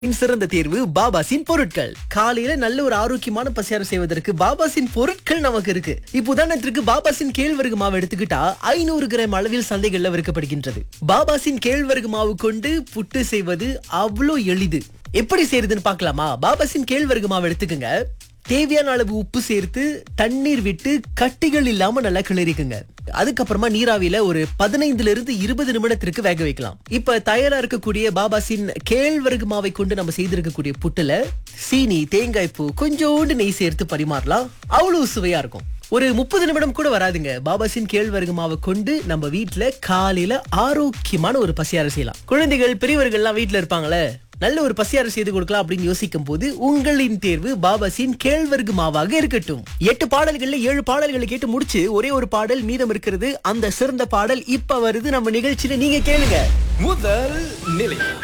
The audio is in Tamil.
இன் சிறந்த தேர்வு பாபாசின் பொருட்கள் காலையில நல்ல ஒரு ஆரோக்கியமான பசியாரம் செய்வதற்கு பாபாசின் பொருட்கள் நமக்கு இருக்கு இப்ப உதாரணத்திற்கு பாபாசின் கேழ்வரகு மாவு எடுத்துக்கிட்டா ஐநூறு கிராம் அளவில் சந்தைகள்ல விற்கப்படுகின்றது பாபாசின் கேழ்வரகு மாவு கொண்டு புட்டு செய்வது அவ்வளோ எளிது எப்படி செய்யறதுன்னு பார்க்கலாமா பாபாசின் கேழ்வரகு மாவு எடுத்துக்கங்க தேவையான அளவு உப்பு சேர்த்து தண்ணீர் விட்டு கட்டிகள் இல்லாம நல்லா கிளறிக்குங்க அதுக்கப்புறமா நீராவியில ஒரு பதினைந்துல இருந்து இருபது நிமிடத்திற்கு வேக வைக்கலாம் இப்ப தயாரா இருக்கக்கூடிய பாபாசின் கேழ்வரகு மாவை கொண்டு நம்ம செய்திருக்கக்கூடிய புட்டுல சீனி தேங்காய் பூ கொஞ்சோண்டு நெய் சேர்த்து பரிமாறலாம் அவ்வளவு சுவையா இருக்கும் ஒரு முப்பது நிமிடம் கூட வராதுங்க பாபாசின் கேழ்வரகு மாவை கொண்டு நம்ம வீட்ல காலையில ஆரோக்கியமான ஒரு பசியாரம் செய்யலாம் குழந்தைகள் பெரியவர்கள்லாம் வீட்ல இருப்பாங்களே நல்ல ஒரு பசியாரம் செய்து கொடுக்கலாம் அப்படின்னு யோசிக்கும் போது உங்களின் தேர்வு பாபாசின் கேழ்வரகு மாவாக இருக்கட்டும் எட்டு பாடல்கள்ல ஏழு பாடல்களை கேட்டு முடிச்சு ஒரே ஒரு பாடல் மீதம் இருக்கிறது அந்த சிறந்த பாடல் இப்ப வருது நம்ம நிகழ்ச்சியில நீங்க கேளுங்க முதல் நிலை